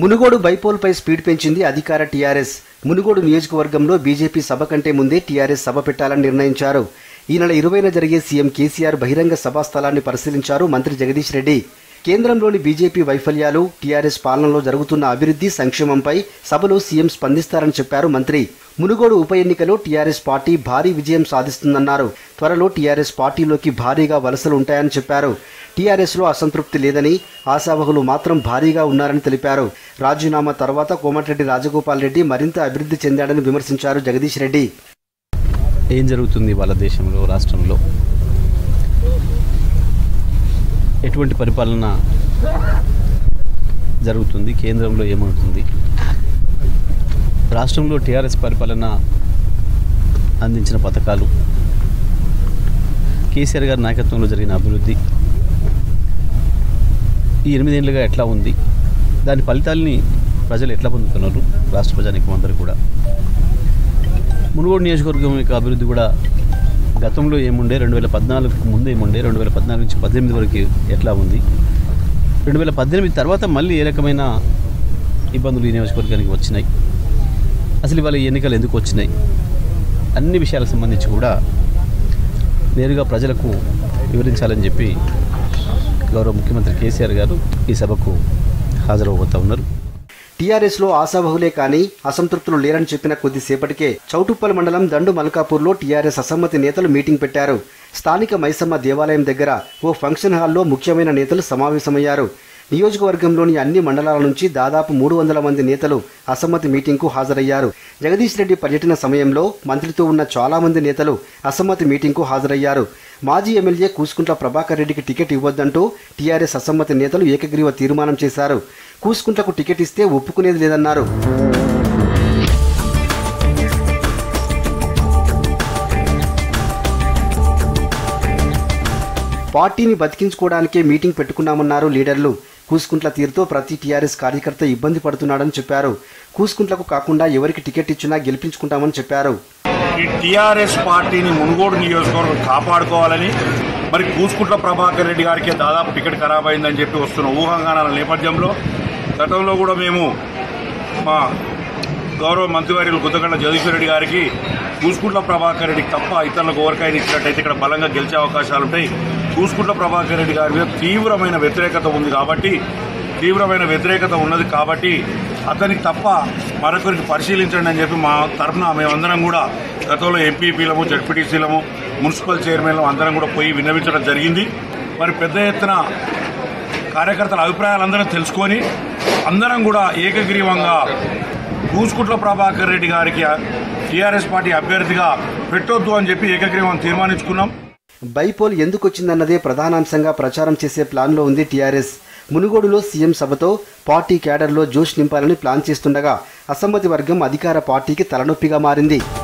Munugode బైపోల్పై speed పెంచింది అధికార TRS Munugode నియోజకవర్గంలో బీజేపీ సభ కంటే ముందే టీఆర్ఎస్ సభ పెట్టాలని నిర్ణయించారు ఈ నెల ఇరవైన జరిగే సీఎం కేసీఆర్ బహిరంగ సభా స్థలాన్ని పరిశీలించారు మంత్రి జగదీష్ రెడ్డి కేంద్రంలోని బీజేపీ వైఫల్యాలు టీఆర్ఎస్ పాలనలో జరుగుతున్న అభివృద్ధి సంక్షేమంపై సభలో సీఎం స్పందిస్తారని చెప్పారు మంత్రి మునుగోడు ఉప ఎన్నికలో టీఆర్ఎస్ పార్టీ భారీ విజయం సాధిస్తుందన్నారు త్వరలో టీఆర్ఎస్ పార్టీలోకి భారీగా వలసలు ఉంటాయని చెప్పారు టీఆర్ఎస్లో అసంతృప్తి లేదని ఆశావహులు మాత్రం భారీగా ఉన్నారని తెలిపారు రాజీనామా తర్వాత కోమటిరెడ్డి రాజగోపాల్ రెడ్డి మరింత అభివృద్ధి చెందాడని విమర్శించారు జగదీష్ రెడ్డి ఏం జరుగుతుంది వాళ్ళ దేశంలో రాష్ట్రంలో ఎటువంటి పరిపాలన జరుగుతుంది కేంద్రంలో ఏమవుతుంది రాష్ట్రంలో టీఆర్ఎస్ పరిపాలన అందించిన పథకాలు కేసీఆర్ గారి నాయకత్వంలో జరిగిన అభివృద్ధి ఈ ఎనిమిదేళ్ళుగా ఎట్లా ఉంది దాని ఫలితాలని ప్రజలు ఎట్లా పొందుతున్నారు రాష్ట్ర ప్రజానికం అందరూ కూడా మునుగోడు నియోజకవర్గం యొక్క అభివృద్ధి కూడా గతంలో ఏముండే రెండు వేల పద్నాలుగుకు ముందు ఏముండే రెండు వేల పద్నాలుగు నుంచి పద్దెనిమిది వరకు ఎట్లా ఉంది రెండు వేల పద్దెనిమిది తర్వాత మళ్ళీ ఏ రకమైన ఇబ్బందులు ఈ నియోజకవర్గానికి వచ్చినాయి అసలు ఇవాళ ఈ ఎన్నికలు ఎందుకు వచ్చినాయి అన్ని విషయాలకు సంబంధించి కూడా నేరుగా ప్రజలకు వివరించాలని చెప్పి గౌరవ ముఖ్యమంత్రి కేసీఆర్ గారు ఈ సభకు హాజరవబోతా ఉన్నారు టీఆర్ఎస్ లో ఆశావహులే కానీ అసంతృప్తులు లేరని చెప్పిన కొద్దిసేపటికే చౌటుప్పల్ మండలం దండు మల్కాపూర్లో టీఆర్ఎస్ అసమ్మతి నేతలు మీటింగ్ పెట్టారు స్థానిక మైసమ్మ దేవాలయం దగ్గర ఓ ఫంక్షన్ హాల్లో ముఖ్యమైన నేతలు సమావేశమయ్యారు నియోజకవర్గంలోని అన్ని మండలాల నుంచి దాదాపు మూడు వందల మంది నేతలు అసమ్మతి మీటింగ్కు హాజరయ్యారు జగదీష్ రెడ్డి పర్యటన సమయంలో మంత్రితో ఉన్న చాలా మంది నేతలు అసమ్మతి మీటింగ్కు హాజరయ్యారు మాజీ ఎమ్మెల్యే కూసుకుంట్ల ప్రభాకర్ రెడ్డికి టికెట్ ఇవ్వొద్దంటూ టీఆర్ఎస్ అసమ్మతి నేతలు ఏకగ్రీవ తీర్మానం చేశారు కూసుకుంట్లకు టికెట్ ఇస్తే ఒప్పుకునేది లేదన్నారు పార్టీని బతికించుకోవడానికే మీటింగ్ పెట్టుకున్నామన్నారు లీడర్లు కూసుకుంట్ల తీరుతో ప్రతి టీఆర్ఎస్ కార్యకర్త ఇబ్బంది పడుతున్నాడని చెప్పారు కూసుకుంట్లకు కాకుండా ఎవరికి టికెట్ ఇచ్చినా గెలిపించుకుంటామని చెప్పారు ఈ టీఆర్ఎస్ పార్టీని మునుగోడు నియోజకవర్గం కాపాడుకోవాలని మరి కూసుకుంట్ల ప్రభాకర్ రెడ్డి గారికి దాదాపు టికెట్ ఖరాబ్ అయిందని చెప్పి వస్తున్న ఊహాగానాల నేపథ్యంలో గతంలో కూడా మేము మా గౌరవ మంత్రివర్యులు గుద్దగండ జగదీశ్వర రెడ్డి గారికి కూసుకుంట్ల ప్రభాకర్ రెడ్డికి తప్ప ఇతరులకు ఎవరికైనా ఇచ్చినట్టయితే ఇక్కడ బలంగా గెలిచే అవకాశాలు ఉంటాయి కూసుకుంట్ల ప్రభాకర్ రెడ్డి గారి మీద తీవ్రమైన వ్యతిరేకత ఉంది కాబట్టి తీవ్రమైన వ్యతిరేకత ఉన్నది కాబట్టి అతనికి తప్ప మరొకరికి పరిశీలించండి అని చెప్పి మా తరఫున మేమందరం కూడా గతంలో ఎంపీపీలము జడ్పీటీసీలము మున్సిపల్ చైర్మన్లు అందరం కూడా పోయి విన్నవించడం జరిగింది మరి పెద్ద ఎత్తున కార్యకర్తల అభిప్రాయాలందరం తెలుసుకొని అందరం కూడా ఏకగ్రీవంగా కూసుకుంట్ల ప్రభాకర్ రెడ్డి గారికి టీఆర్ఎస్ పార్టీ అభ్యర్థిగా పెట్టొద్దు అని చెప్పి ఏకగ్రీవం తీర్మానించుకున్నాం బైపోల్ ఎందుకు వచ్చిందన్నదే ప్రధానాంశంగా ప్రచారం చేసే ప్లాన్లో ఉంది టీఆర్ఎస్ మునుగోడులో సీఎం సభతో పార్టీ క్యాడర్లో జోష్ నింపాలని ప్లాన్ చేస్తుండగా అసమ్మతి వర్గం అధికార పార్టీకి తలనొప్పిగా మారింది